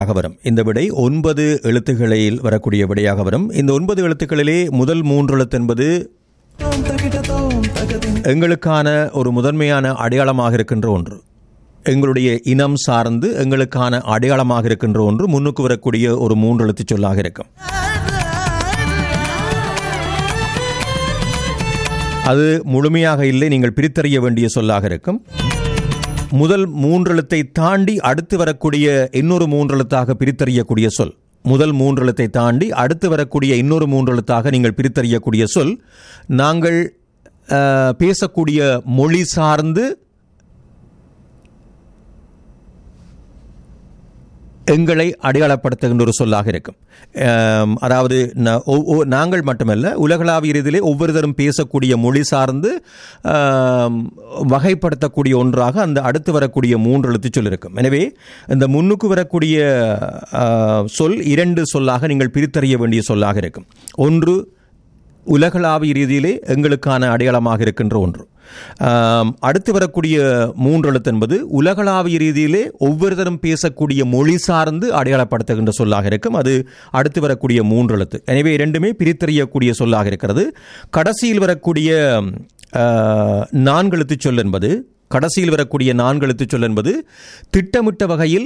ஆக வரும் இந்த விடை ஒன்பது எழுத்துக்களில் வரக்கூடிய விடையாக வரும் இந்த ஒன்பது எழுத்துக்களிலே முதல் மூன்று எழுத்து என்பது எங்களுக்கான ஒரு முதன்மையான அடையாளமாக இருக்கின்ற ஒன்று எங்களுடைய இனம் சார்ந்து எங்களுக்கான அடையாளமாக இருக்கின்ற ஒன்று முன்னுக்கு வரக்கூடிய ஒரு மூன்று எழுத்து சொல்லாக இருக்கும் அது முழுமையாக இல்லை நீங்கள் பிரித்தறிய வேண்டிய சொல்லாக இருக்கும் முதல் மூன்றெழுத்தை தாண்டி அடுத்து வரக்கூடிய இன்னொரு மூன்றெழுத்தாக பிரித்தறியக்கூடிய சொல் முதல் மூன்றெழுத்தை தாண்டி அடுத்து வரக்கூடிய இன்னொரு மூன்றெழுத்தாக நீங்கள் பிரித்தறியக்கூடிய சொல் நாங்கள் அஹ், பேசக்கூடிய மொழி சார்ந்து எங்களை அடையாளப்படுத்துகின்ற ஒரு சொல்லாக இருக்கும் அம், அதாவது ந- ஒ- ஒ- நாங்கள் மட்டுமல்ல உலகளாவிய ரீதியிலே ஒவ்வொருத்தரும் பேசக்கூடிய மொழி சார்ந்து ஆம், வகைப்படுத்தக்கூடிய ஒன்றாக அந்த அடுத்து வரக்கூடிய மூன்று எழுத்து சொல் இருக்கும் எனவே இந்த முன்னுக்கு வரக்கூடிய ஆ, சொல் இரண்டு சொல்லாக நீங்கள் பிரித்தறிய வேண்டிய சொல்லாக இருக்கும் ஒன்று உலகளாவிய ரீதியிலே எங்களுக்கான அடையாளமாக இருக்கின்ற ஒன்று ஆம், அடுத்து வரக்கூடிய மூன்று எழுத்து என்பது உலகளாவிய ரீதியிலே ஒவ்வொருத்தரும் பேசக்கூடிய மொழி சார்ந்து அடையாளப்படுத்துகின்ற சொல்லாக இருக்கும் அது அடுத்து வரக்கூடிய மூன்று எழுத்து எனவே இரண்டுமே பிரித்தறியக்கூடிய சொல்லாக இருக்கிறது கடைசியில் வரக்கூடிய ஆ, நான்கெழுத்து சொல் என்பது கடைசியில் வரக்கூடிய நான்கெழுத்து சொல் என்பது திட்டமிட்ட வகையில்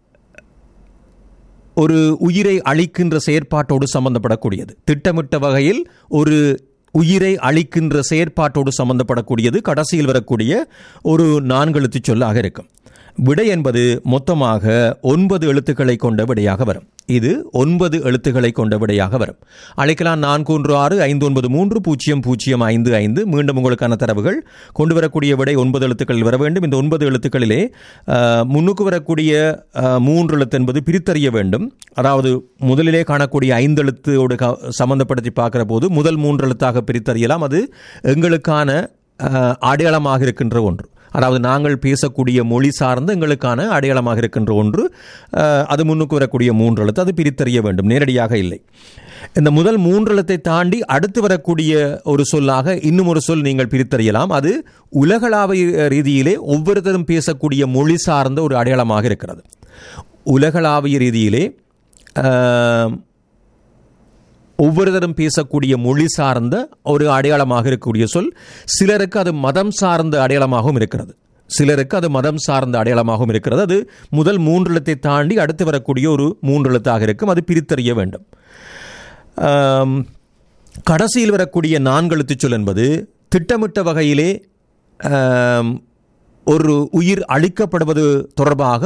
ஒரு உயிரை அழிக்கின்ற செயற்பாட்டோடு சம்பந்தப்படக்கூடியது திட்டமிட்ட வகையில் ஒரு உயிரை அழிக்கின்ற செயற்பாட்டோடு சம்பந்தப்படக்கூடியது கடைசியில் வரக்கூடிய ஒரு நான்கெழுத்து சொல்லாக இருக்கும் விடை என்பது மொத்தமாக ஒன்பது எழுத்துக்களை கொண்ட விடையாக வரும் இது ஒன்பது எழுத்துக்களை கொண்ட விடையாக வரும் அழைக்கலாம் நான்கு ஒன்று ஆறு ஐந்து ஒன்பது மூன்று பூஜ்ஜியம் பூஜ்ஜியம் ஐந்து ஐந்து மீண்டும் உங்களுக்கான தரவுகள் கொண்டு வரக்கூடிய விடை ஒன்பது எழுத்துக்களில் வர வேண்டும் இந்த ஒன்பது எழுத்துக்களிலே அஹ், முன்னுக்கு வரக்கூடிய அஹ், மூன்று எழுத்து என்பது பிரித்தறிய வேண்டும் அதாவது முதலிலே காணக்கூடிய ஐந்து எழுத்தோடு க- சம்பந்தப்படுத்தி பார்க்கிற போது முதல் மூன்று எழுத்தாக பிரித்தறியலாம் அது எங்களுக்கான அஹ், அடையாளமாக இருக்கின்ற ஒன்று அதாவது நாங்கள் பேசக்கூடிய மொழி சார்ந்து எங்களுக்கான அடையாளமாக இருக்கின்ற ஒன்று அஹ், அது முன்னுக்கு வரக்கூடிய மூன்று எழுத்து அது பிரித்தறிய வேண்டும் நேரடியாக இல்லை இந்த முதல் மூன்று எழுத்தை தாண்டி அடுத்து வரக்கூடிய ஒரு சொல்லாக இன்னும் ஒரு சொல் நீங்கள் பிரித்தறியலாம் அது உலகளாவிய ரீதியிலே ஒவ்வொருத்தரும் பேசக்கூடிய மொழி சார்ந்த ஒரு அடையாளமாக இருக்கிறது உலகளாவிய ரீதியிலே அஹ், ஒவ்வொருத்தரும் பேசக்கூடிய மொழி சார்ந்த ஒரு அடையாளமாக இருக்கக்கூடிய சொல் சிலருக்கு அது மதம் சார்ந்த அடையாளமாகவும் இருக்கிறது சிலருக்கு அது மதம் சார்ந்த அடையாளமாகவும் இருக்கிறது அது முதல் மூன்றெழுத்தை தாண்டி அடுத்து வரக்கூடிய ஒரு மூன்றெழுத்தாக இருக்கும் அது பிரித்தறிய வேண்டும் ஆம், கடைசியில் வரக்கூடிய நான்கெழுத்து சொல் என்பது திட்டமிட்ட வகையிலே ஆம், ஒரு உயிர் அழிக்கப்படுவது தொடர்பாக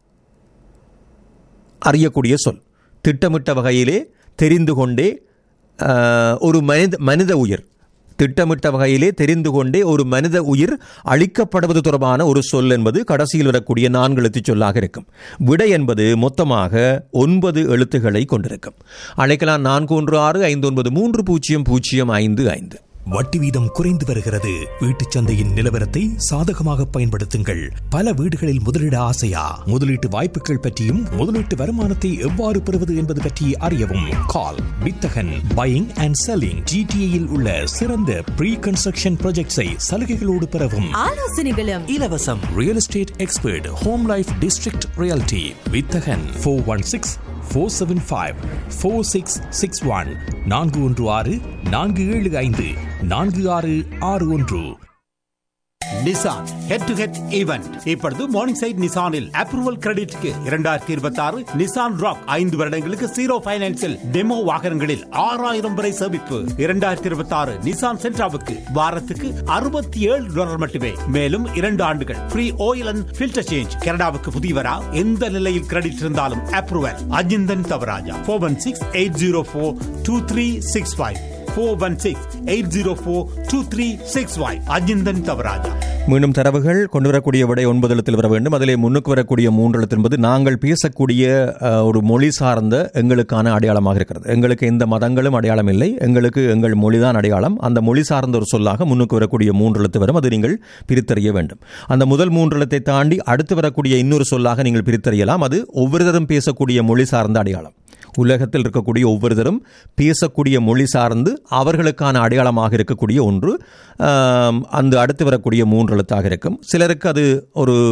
அறியக்கூடிய சொல் திட்டமிட்ட வகையிலே தெரிந்து கொண்டே ஆஹ், ஒரு மனித மனித உயிர் திட்டமிட்ட வகையிலே தெரிந்து கொண்டே ஒரு மனித உயிர் அழிக்கப்படுவது தொடர்பான ஒரு சொல் என்பது கடைசியில் வரக்கூடிய நான்கு எழுத்துச் சொல்லாக இருக்கும் விடை என்பது மொத்தமாக ஒன்பது எழுத்துக்களை கொண்டிருக்கும் அழைக்கலாம் நான்கு ஒன்று ஆறு ஐந்து ஒன்பது மூன்று பூஜ்ஜியம் பூஜ்ஜியம் ஐந்து ஐந்து வட்டி வீதம் குறைந்து வருகிறது வீட்டுச் சந்தையின் நிலவரத்தை சாதகமாக பயன்படுத்துங்கள் பல வீடுகளில் முதலீட ஆசையா முதலீட்டு வாய்ப்புகள் பற்றியும் முதலீட்டு வருமானத்தை எவ்வாறு பெறுவது என்பது பற்றி அறியவும் கால் வித்தகன் பையிங் அண்ட் செல்லிங் ஜிடிஏயில் உள்ள சிறந்த ப்ரீ கன்ஸ்ட்ரக்ஷன் ப்ராஜெக்ட்ஸை சலுகைகளோடு பெறவும் ஆலோசனைகளும் இலவசம் real estate expert home life district realty Vithagan four one six four seven five four six six one நான்கு ஒன்று ஆறு நான்கு ஏழு ஐந்து நான்கு ஆறு ஆறு ஒன்று Nissan head to head event இப்பொழுது மார்னிங் சைட் நிசானில் அப்ரூவல் கிரெடிட்க்கு இரண்டாயிரத்தி இருபத்தி ஆறு நிசான் ராக் ஐந்து வருடங்களுக்கு ஜீரோ பைனான்சில் டெமோ வாகனங்களில் ஆறாயிரம் வரை சேமிப்பு இரண்டாயிரத்தி இருபத்தி ஆறு நிசான் சென்ட்ராவுக்கு வாரத்துக்கு அறுபத்தி ஏழு டாலர் மட்டுமே மேலும் இரண்டு ஆண்டுகள் free oil and filter change கனடாவுக்கு புதியவரா எந்த நிலையில் கிரெடிட் இருந்தாலும் approval Ajinthan Thavarajah four one six eight zero four two three six five four one six eight zero four two three six five Ajinthan Thavarajah மீண்டும் தரவுகள் கொண்டு வரக்கூடிய விடை ஒன்பது எழுத்தில் வர வேண்டும் அதிலே முன்னுக்கு வரக்கூடிய மூன்று எழுத்து என்பது நாங்கள் பேசக்கூடிய அஹ், ஒரு மொழி சார்ந்த எங்களுக்கான அடையாளமாக இருக்கிறது எங்களுக்கு எந்த மதங்களும் அடையாளம் இல்லை எங்களுக்கு எங்கள் மொழிதான் அடையாளம் அந்த மொழி சார்ந்த ஒரு சொல்லாக முன்னுக்கு வரக்கூடிய மூன்று எழுத்து வரும் அது நீங்கள் பிரித்தறிய வேண்டும் அந்த முதல் மூன்று எழுத்தை தாண்டி அடுத்து வரக்கூடிய இன்னொரு சொல்லாக நீங்கள் பிரித்தறியலாம் அது ஒவ்வொருத்தரும் பேசக்கூடிய மொழி சார்ந்த அடையாளம் உலகத்தில் இருக்கக்கூடிய ஒவ்வொருத்தரும் பேசக்கூடிய மொழி சார்ந்து அவர்களுக்கான அடையாளமாக இருக்கக்கூடிய ஒன்று ஆம், அந்த அடுத்து வரக்கூடிய மூன்று எழுத்தாக இருக்கும் சிலருக்கு அது ஒரு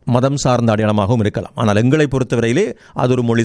மதம் சார்ந்த அடையாளமாகவும் இருக்கலாம் ஆனால் எங்களை பொறுத்தவரையிலே அது ஒரு மொழி